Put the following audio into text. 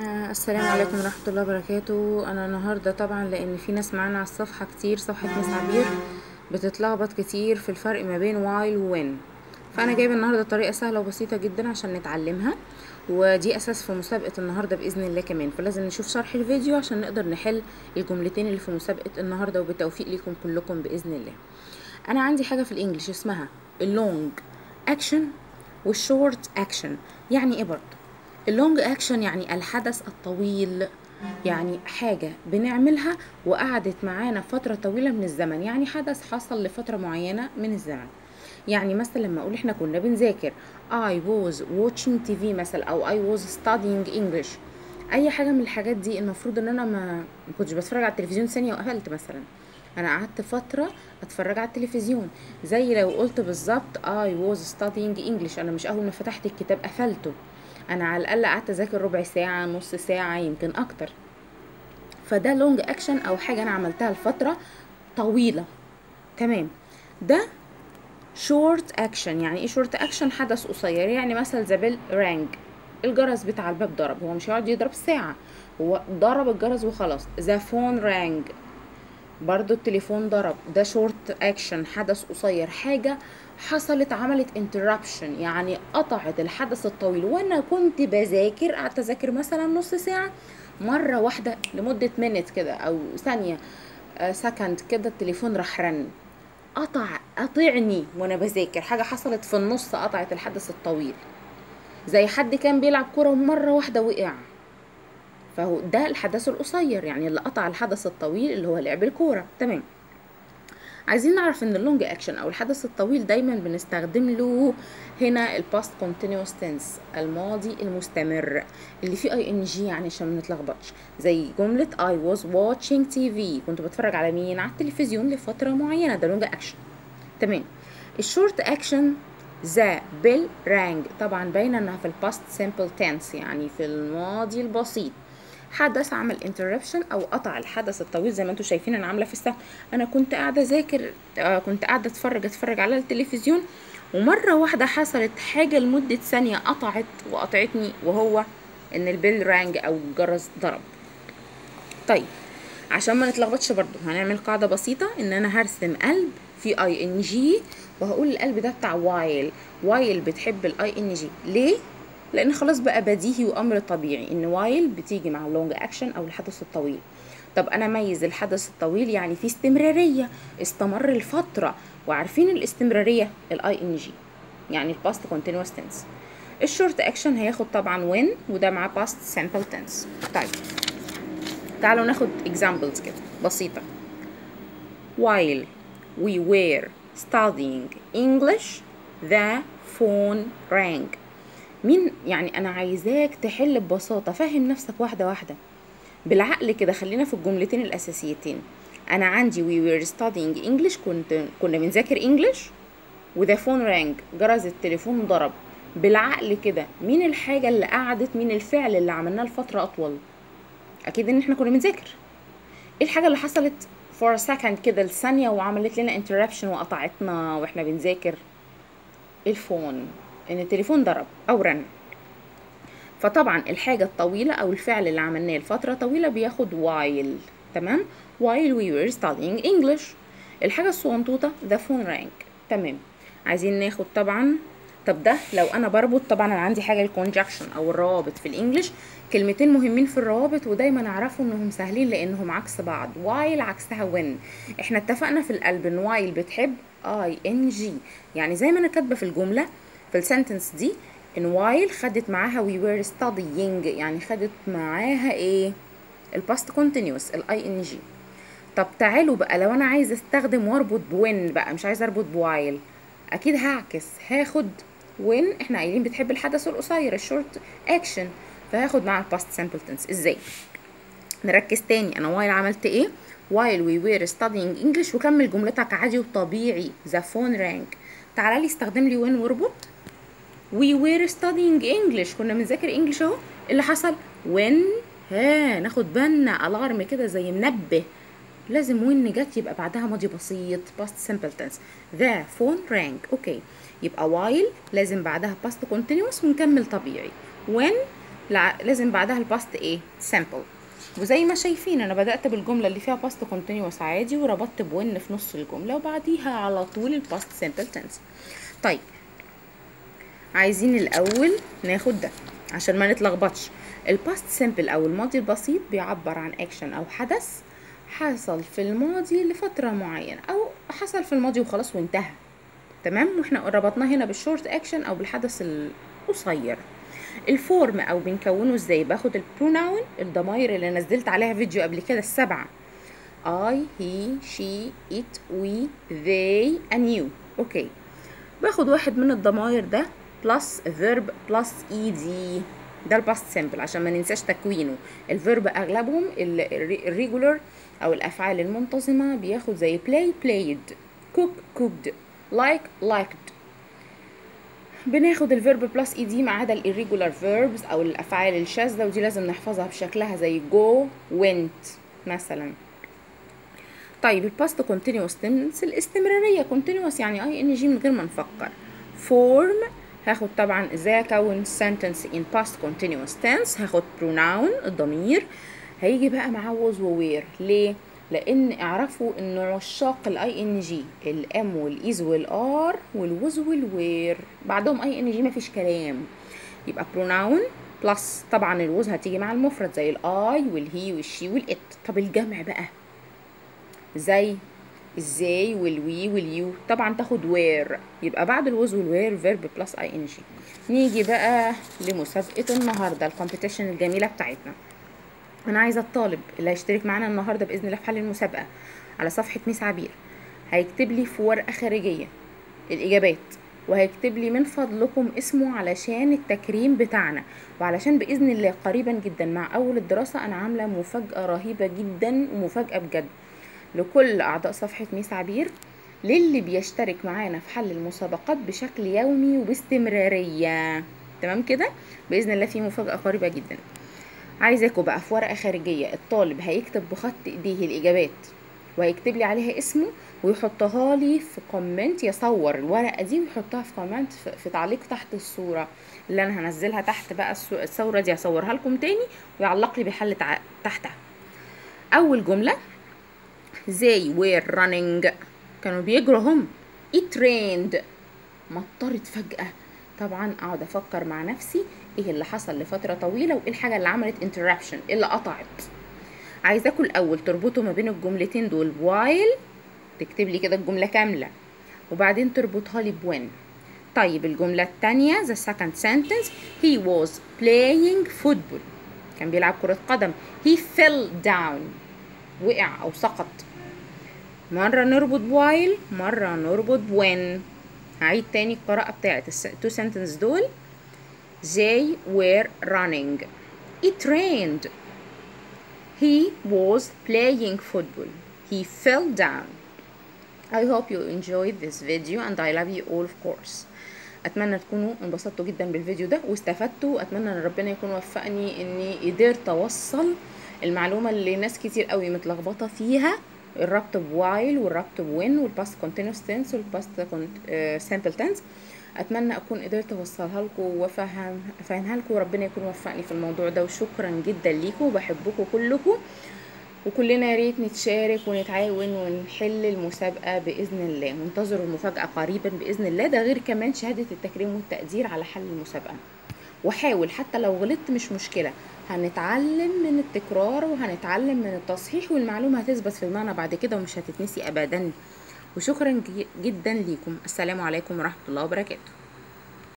آه، السلام عليكم ورحمة الله وبركاته أنا النهاردة طبعا لأن في ناس معانا على الصفحة كتير صفحة مس عبير بتتلخبط كتير في الفرق ما بين وايل وين فأنا جايبة النهاردة طريقة سهلة وبسيطة جدا عشان نتعلمها ودي أساس في مسابقة النهاردة بإذن الله كمان فلازم نشوف شرح الفيديو عشان نقدر نحل الجملتين اللي في مسابقة النهاردة وبالتوفيق ليكم كلكم بإذن الله أنا عندي حاجة في الإنجليش اسمها اللونج أكشن والشورت أكشن يعني إيه برضه اللونج اكشن يعني الحدث الطويل يعني حاجة بنعملها وقعدت معانا فترة طويلة من الزمن يعني حدث حصل لفترة معينة من الزمن يعني مثلا لما اقول احنا كنا بنذاكر I was watching TV مثلا او I was studying English اي حاجة من الحاجات دي المفروض ان انا ما ما كنتش بتفرج على التلفزيون ثانية وقفلت مثلا انا قعدت فترة اتفرج على التلفزيون زي لو قلت بالظبط I was studying English انا مش اول ما فتحت الكتاب قفلته انا على الاقل قعدت اذاكر ربع ساعه نص ساعه يمكن اكتر فده لونج اكشن او حاجه انا عملتها لفتره طويله تمام ده شورت اكشن يعني ايه شورت اكشن حدث قصير يعني مثلا ذا بيل رانج الجرس بتاع الباب ضرب هو مش هيقعد يضرب ساعه هو ضرب الجرس وخلاص ذا فون رانج برضو التليفون ضرب ده شورت اكشن حدث قصير حاجة حصلت عملت انتربشن يعني قطعت الحدث الطويل وانا كنت بذاكر قعدت اذاكر مثلا نص ساعة مرة واحدة لمدة منت كده او ثانية سكند كده التليفون راح رن قطع قطعني وانا بذاكر حاجة حصلت في النص قطعت الحدث الطويل زي حد كان بيلعب كرة ومرة واحدة وقع فهو ده الحدث القصير يعني اللي قطع الحدث الطويل اللي هو لعب الكورة تمام عايزين نعرف ان اللونج اكشن او الحدث الطويل دايما بنستخدم له هنا الباست كونتينوس تنس الماضي المستمر اللي فيه اي ان جي يعني عشان ما نتلخبطش زي جمله I was watching TV كنت بتفرج على مين على التلفزيون لفتره معينه ده لونج اكشن تمام الشورت اكشن ذا بيل رانج طبعا باينه انها في الباست سيمبل تنس يعني في الماضي البسيط حدث عمل انتربشن او قطع الحدث الطويل زي ما انتم شايفين انا عامله في السهم انا كنت قاعده اذاكر آه كنت قاعده اتفرج اتفرج على التلفزيون ومره واحده حصلت حاجه لمده ثانيه قطعت وقطعتني وهو ان البيل رانج او الجرس ضرب طيب عشان ما نتلخبطش برضو هنعمل قاعده بسيطه ان انا هرسم قلب في اي ان جي وهقول القلب ده بتاع وايل وايل بتحب الاي ان جي ليه لان خلاص بقى بديهي وامر طبيعي ان وايل بتيجي مع اللونج اكشن او الحدث الطويل طب انا ميز الحدث الطويل يعني في استمراريه استمر لفتره وعارفين الاستمراريه الاي ان جي يعني الباست كونتينوس تنس الشورت اكشن هياخد طبعا وين وده مع باست سامبل تنس طيب تعالوا ناخد examples كده بسيطه while we were studying English the phone rang مين يعني انا عايزاك تحل ببساطه فهم نفسك واحده واحده بالعقل كده خلينا في الجملتين الاساسيتين انا عندي we were studying English كنت كنا بنذاكر English وذا فون رانج جرس التليفون ضرب بالعقل كده مين الحاجه اللي قعدت مين الفعل اللي عملناه لفتره اطول اكيد ان احنا كنا بنذاكر ايه الحاجه اللي حصلت for a second كده لثانيه وعملت لنا interruption وقطعتنا واحنا بنذاكر الفون ان التليفون ضرب او رن فطبعا الحاجة الطويلة او الفعل اللي عملناه لفترة طويلة بياخد while تمام while we were studying English الحاجة الصغنطوطة the phone rang تمام عايزين ناخد طبعا طب ده لو انا بربط طبعا انا عندي حاجة الكونجكشن او الروابط في الانجليش كلمتين مهمين في الروابط ودايما اعرفوا انهم سهلين لانهم عكس بعض while عكسها when احنا اتفقنا في القلب ان while بتحب اي ان جي يعني زي ما انا كاتبه في الجمله في السنتنس دي ان while خدت معاها we were studying يعني خدت معاها ايه الباست كونتينيوس الاي ان جي طب تعالوا بقى لو انا عايزه استخدم واربط بوين بقى مش عايزه اربط بوايل اكيد هعكس هاخد وين احنا قايلين بتحب الحدث القصير الشورت اكشن فهاخد مع الباست سامبل تنس ازاي نركز تاني انا وايل عملت ايه while we were studying English وكمل جملتك عادي وطبيعي the phone rang تعالى لي استخدم لي وين واربط we were studying English كنا بنذاكر انجلش اهو اللي حصل when ها ناخد بالنا الارم كده زي منبه لازم وين جت يبقى بعدها ماضي بسيط past simple tense the phone rang اوكي يبقى while لازم بعدها past continuous ونكمل طبيعي when لع- لازم بعدها الباست ايه سامبل وزي ما شايفين انا بدأت بالجملة اللي فيها باست كونتينيوس عادي وربطت بون في نص الجملة وبعديها على طول الباست سامبل تنس طيب عايزين الاول ناخد ده عشان ما نتلخبطش الباست سيمبل او الماضي البسيط بيعبر عن اكشن او حدث حصل في الماضي لفترة معينة او حصل في الماضي وخلاص وانتهى تمام واحنا ربطناه هنا بالشورت اكشن او بالحدث القصير الفورم او بنكونه ازاي باخد البروناون الضماير اللي نزلت عليها فيديو قبل كده السبعه I, he, she, it, we, they and you اوكي باخد واحد من الضماير ده بلس verb بلس ed ده الباست سيمبل عشان ما ننساش تكوينه الفيرب اغلبهم الريجولر او الافعال المنتظمه بياخد زي play played cook cooked like liked بناخد الفيرب بلس اي دي ما عدا الirregular verbs او الافعال الشاذه ودي لازم نحفظها بشكلها زي go went مثلا طيب الباست كونتينوس تنس الاستمراريه كونتينوس يعني اي ان جي من غير ما نفكر فورم هاخد طبعا ازاي اكون sentence in past continuous tense هاخد pronoun الضمير هيجي بقى معاه was ووير ليه لان اعرفوا ان عشاق الاي ان جي الام والايز والار والوز والوير بعدهم اي ان جي مفيش كلام يبقى pronoun بلس طبعا الوز هتيجي مع المفرد زي الاي والهي والشي والات طب الجمع بقى زي ازاي والوي واليو طبعا تاخد وير يبقى بعد الوز والوير فيرب بلس اي ان جي نيجي بقى لمسابقه النهارده الكومبيتيشن الجميله بتاعتنا انا عايزه الطالب اللي هيشترك معانا النهارده باذن الله في حل المسابقه على صفحه ميس عبير هيكتب لي في ورقه خارجيه الاجابات وهيكتب لي من فضلكم اسمه علشان التكريم بتاعنا وعلشان باذن الله قريبا جدا مع اول الدراسه انا عامله مفاجاه رهيبه جدا ومفاجاه بجد لكل اعضاء صفحه ميس عبير للي بيشترك معانا في حل المسابقات بشكل يومي وباستمراريه تمام كده باذن الله في مفاجاه قريبه جدا عايزاكم بقى في ورقه خارجيه الطالب هيكتب بخط ايديه الاجابات وهيكتب لي عليها اسمه ويحطها لي في كومنت يصور الورقه دي ويحطها في كومنت في, في تعليق تحت الصوره اللي انا هنزلها تحت بقى الصو- الصوره دي هصورها لكم تاني ويعلق لي بحل تع- تحتها اول جمله they were running كانوا بيجروا هم it rained مطرت فجأة طبعا اقعد افكر مع نفسي ايه اللي حصل لفترة طويلة وايه الحاجة اللي عملت interruption ايه اللي قطعت عايزاكم الاول تربطوا ما بين الجملتين دول while تكتب لي كده الجملة كاملة وبعدين تربطها لي بوين طيب الجملة التانية the second sentence he was playing football كان بيلعب كرة قدم he fell down وقع أو سقط مرة نربط while مرة نربط when هعيد تاني القراءة بتاعت التو sentence دول they were running it rained he was playing football he fell down I hope you enjoyed this video and I love you all of course اتمنى تكونوا انبسطتوا جدا بالفيديو ده واستفدتوا اتمنى ان ربنا يكون وفقني اني قدرت اوصل المعلومه اللي ناس كتير قوي متلخبطه فيها الربط بوايل والربط بوين والباست كونتينوس تنس والباست سامبل تنس اتمنى اكون قدرت اوصلها لكم وافهم افهمها لكم وربنا يكون وفقني في الموضوع ده وشكرا جدا ليكم وبحبكم كلكم وكلنا يا ريت نتشارك ونتعاون ونحل المسابقة بإذن الله وانتظروا المفاجأة قريبا بإذن الله ده غير كمان شهادة التكريم والتقدير على حل المسابقة وحاول حتى لو غلطت مش مشكلة هنتعلم من التكرار وهنتعلم من التصحيح والمعلومة هتثبت في دماغنا بعد كده ومش هتتنسي أبدا وشكرا جي- جدا ليكم السلام عليكم ورحمة الله وبركاته